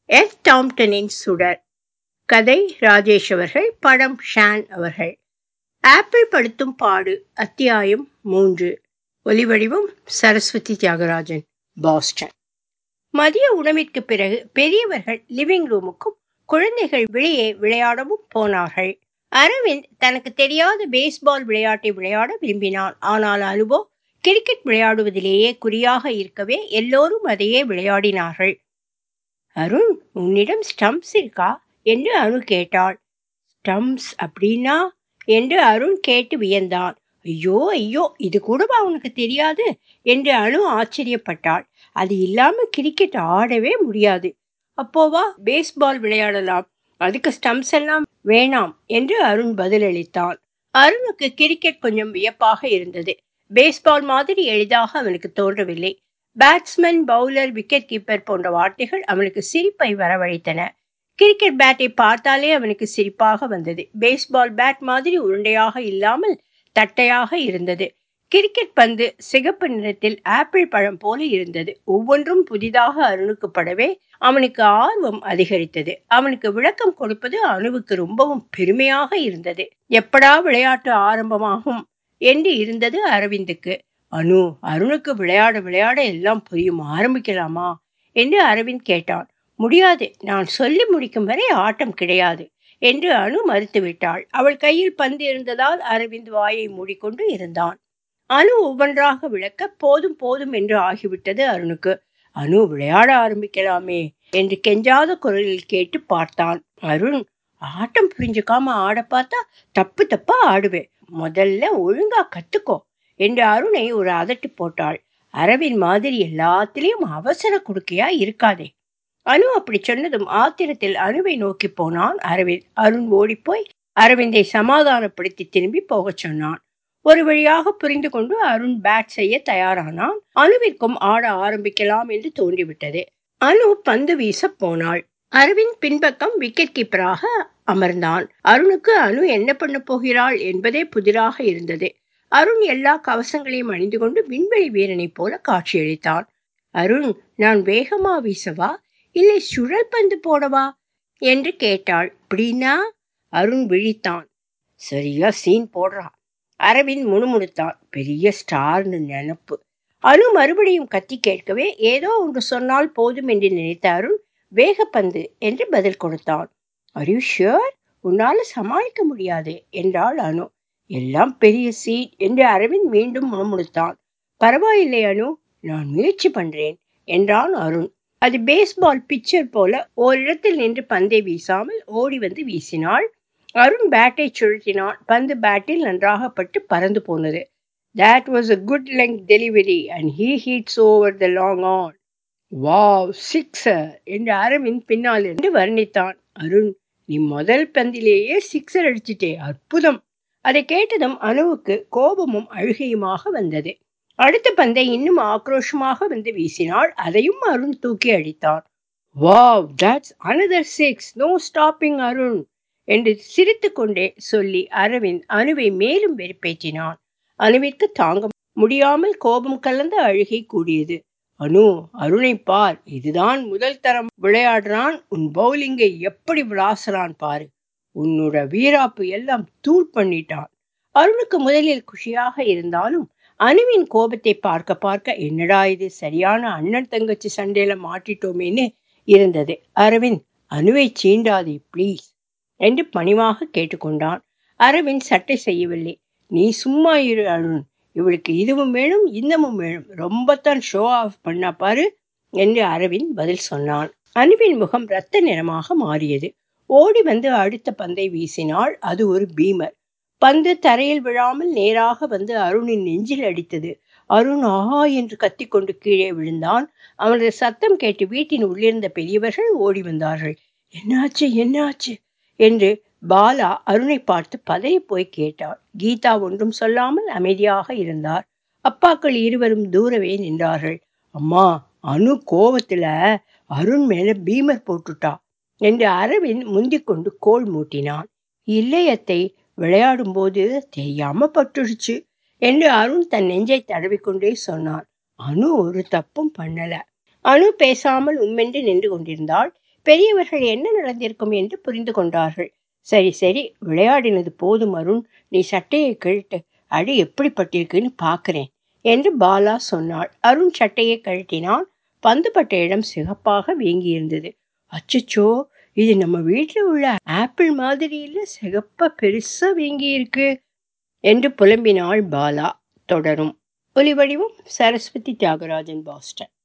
S டாம்டனின் சுடர் கதை ராஜேஷ் அவர்கள் படம் ஷான் அவர்கள் ஆப்பிள் படுத்தும் பாடு அத்தியாயம் மூன்று ஒலிவடிவம் சரஸ்வதி தியாகராஜன் பாஸ்டன் மதிய உணவிற்கு பிறகு பெரியவர்கள் லிவிங் ரூமுக்கும் குழந்தைகள் வெளியே விளையாடவும் போனார்கள் அரவிந்த் தனக்கு தெரியாத பேஸ்பால் விளையாட்டை விளையாட விரும்பினான் ஆனால் அனுபவ் கிரிக்கெட் விளையாடுவதிலேயே குறியாக இருக்கவே எல்லோரும் அதையே விளையாடினார்கள் அருண் உன்னிடம் ஸ்டம்ப்ஸ் இருக்கா என்று அனு கேட்டாள் ஸ்டம்ப்ஸ் அப்படின்னா என்று அருண் கேட்டு வியந்தான் ஐயோ ஐயோ இது கூடவா உனக்கு தெரியாது என்று அனு ஆச்சரியப்பட்டாள் அது இல்லாம கிரிக்கெட் ஆடவே முடியாது அப்போவா பேஸ்பால் விளையாடலாம் அதுக்கு ஸ்டம்ப்ஸ் எல்லாம் வேணாம் என்று அருண் பதிலளித்தான் அருணுக்கு கிரிக்கெட் கொஞ்சம் வியப்பாக இருந்தது பேஸ்பால் மாதிரி எளிதாக அவனுக்கு தோன்றவில்லை பேட்ஸ்மேன் பவுலர் விக்கெட் கீப்பர் போன்ற வார்த்தைகள் அவனுக்கு சிரிப்பை வரவழைத்தன கிரிக்கெட் பேட்டை பார்த்தாலே அவனுக்கு சிரிப்பாக வந்தது பேஸ்பால் பேட் மாதிரி உருண்டையாக இல்லாமல் தட்டையாக இருந்தது கிரிக்கெட் பந்து சிகப்பு நிறத்தில் ஆப்பிள் பழம் போல இருந்தது ஒவ்வொன்றும் புதிதாக அருணுக்கு படவே அவனுக்கு ஆர்வம் அதிகரித்தது அவனுக்கு விளக்கம் கொடுப்பது அணுவுக்கு ரொம்பவும் பெருமையாக இருந்தது எப்படா விளையாட்டு ஆரம்பமாகும் என்று இருந்தது அரவிந்துக்கு அனு அருணுக்கு விளையாட விளையாட எல்லாம் புரியும் ஆரம்பிக்கலாமா என்று அரவிந்த் கேட்டான் முடியாது நான் சொல்லி முடிக்கும் வரை ஆட்டம் கிடையாது என்று அனு மறுத்துவிட்டாள் அவள் கையில் பந்து இருந்ததால் அரவிந்த் வாயை மூடிக்கொண்டு இருந்தான் அனு ஒவ்வொன்றாக விளக்க போதும் போதும் என்று ஆகிவிட்டது அருணுக்கு அனு விளையாட ஆரம்பிக்கலாமே என்று கெஞ்சாத குரலில் கேட்டு பார்த்தான் அருண் ஆட்டம் புரிஞ்சுக்காம ஆட பார்த்தா தப்பு தப்பா ஆடுவேன் முதல்ல ஒழுங்கா கத்துக்கோ என்று அருணை ஒரு அதட்டு போட்டாள் அரவின் மாதிரி எல்லாத்திலையும் அவசர குடுக்கையா இருக்காதே அனு அப்படி சொன்னதும் ஆத்திரத்தில் அணுவை நோக்கி போனான் அரவிந்த் அருண் ஓடிப்போய் அரவிந்தை சமாதானப்படுத்தி திரும்பி போகச் சொன்னான் ஒரு வழியாக புரிந்து கொண்டு அருண் பேட் செய்ய தயாரானான் அணுவிற்கும் ஆட ஆரம்பிக்கலாம் என்று தோன்றிவிட்டது அனு பந்து வீச போனாள் அரவிந்த் பின்பக்கம் விக்கெட் கீப்பராக அமர்ந்தான் அருணுக்கு அனு என்ன பண்ண போகிறாள் என்பதே புதிராக இருந்தது அருண் எல்லா கவசங்களையும் அணிந்து கொண்டு விண்வெளி வீரனைப் போல காட்சியளித்தான் அருண் நான் வேகமா வீசவா இல்லை சுழல் பந்து போடவா என்று கேட்டாள் அப்படின்னா அருண் விழித்தான் சரியா சீன் போடுறா அரவிந்த் முணுமுணுத்தான் பெரிய ஸ்டார்னு நினப்பு அனு மறுபடியும் கத்தி கேட்கவே ஏதோ ஒன்று சொன்னால் போதும் என்று நினைத்த அருண் வேகப்பந்து என்று பதில் கொடுத்தான் அர் யூ ஷியோர் உன்னால சமாளிக்க முடியாது என்றாள் அனு எல்லாம் பெரிய சீட் என்று அரவிந்த் மீண்டும் முணுமுணுத்தான் பரவாயில்லை அனு நான் முயற்சி பண்றேன் என்றான் அருண் அது பேஸ்பால் பிச்சர் போல ஓரிடத்தில் நின்று பந்தை வீசாமல் ஓடி வந்து வீசினாள் அருண் பேட்டை சுழற்றினான் பந்து பேட்டில் நன்றாக பட்டு பறந்து போனது that was a good length delivery and he hits over the long on wow sixer என்று அரவிந்த் பின்னால் இருந்து வர்ணித்தான் அருண் நீ முதல் பந்திலேயே சிக்ஸர் அடிச்சிட்டே அற்புதம் அதை கேட்டதும் அணுவுக்கு கோபமும் அழுகையுமாக வந்தது அடுத்த பந்தை இன்னும் ஆக்ரோஷமாக வந்து வீசினாள் அதையும் அருண் தூக்கி அடித்தான் wow that's another six no stopping Arun என்று சிரித்து கொண்டே சொல்லி அரவிந்த் அணுவை மேலும் வெறுப்பேற்றினான் அணுவிற்கு தாங்க முடியாமல் கோபம் கலந்த அழுகை கூடியது அனு அருணை பார் இதுதான் முதல் தரம் விளையாடுறான் உன் பவுலிங்கை எப்படி விளாசுறான் பாரு உன்னோட வீராப்பு எல்லாம் தூள் பண்ணிட்டான் அருணுக்கு முதலில் குஷியாக இருந்தாலும் அணுவின் கோபத்தை பார்க்க பார்க்க என்னடா இது சரியான அண்ணன் தங்கச்சி சண்டையில மாட்டிட்டோமேன்னு இருந்தது அரவிந்த் அணுவை சீண்டாதே ப்ளீஸ் என்று பணிவாக கேட்டுக்கொண்டான் அரவிந்த் சட்டை செய்யவில்லை நீ சும்மா இரு அருண் இவளுக்கு இதுவும் வேணும் இன்னமும் வேணும் ரொம்பத்தான் ஷோ ஆஃப் பண்ணா பாரு என்று அரவிந்த் பதில் சொன்னான் அணுவின் முகம் இரத்த நிறமாக மாறியது ஓடி வந்து அடுத்த பந்தை வீசினாள் அது ஒரு பீமர் பந்து தரையில் விழாமல் நேராக வந்து அருணின் நெஞ்சில் அடித்தது அருண் ஆஹா என்று கத்திக்கொண்டு கீழே விழுந்தான் அவனது சத்தம் கேட்டு வீட்டின் உள்ளிருந்த பெரியவர்கள் ஓடி வந்தார்கள் என்னாச்சு என்னாச்சு என்று பாலா அருணை பார்த்து பதறி போய் கேட்டாள் கீதா ஒன்றும் சொல்லாமல் அமைதியாக இருந்தார் அப்பாக்கள் இருவரும் தூரவே நின்றார்கள் அம்மா அனு கோவத்துல அருண் மேல பீமர் போட்டுட்டா என்று அரவிந்த் முந்திக் கொண்டு கோல் மூட்டினான் இல்லையத்தை விளையாடும் போது தெரியாம பட்டுடுச்சு என்று அருண் தன் நெஞ்சை தடவிக்கொண்டே சொன்னான் அனு ஒரு தப்பும் பண்ணல அனு பேசாமல் உம்மென்று நின்று கொண்டிருந்தாள் பெரியவர்கள் என்ன நடந்திருக்கும் என்று புரிந்து கொண்டார்கள் சரி சரி விளையாடினது போதும் அருண் நீ சட்டையை கழட்டு அடி எப்படிப்பட்டிருக்குன்னு பார்க்கிறேன் என்று பாலா சொன்னாள் அருண் சட்டையை கழட்டினான் பந்துப்பட்ட இடம் சிகப்பாக வீங்கியிருந்தது அச்சச்சோ இது நம்ம வீட்டில் உள்ள ஆப்பிள் மாதிரி இல்ல சிகப்பா பெருசா வீங்கி இருக்கு என்று புலம்பினாள் பாலா தொடரும் ஒலி வடிவம் சரஸ்வதி தியாகராஜன் பாஸ்டன்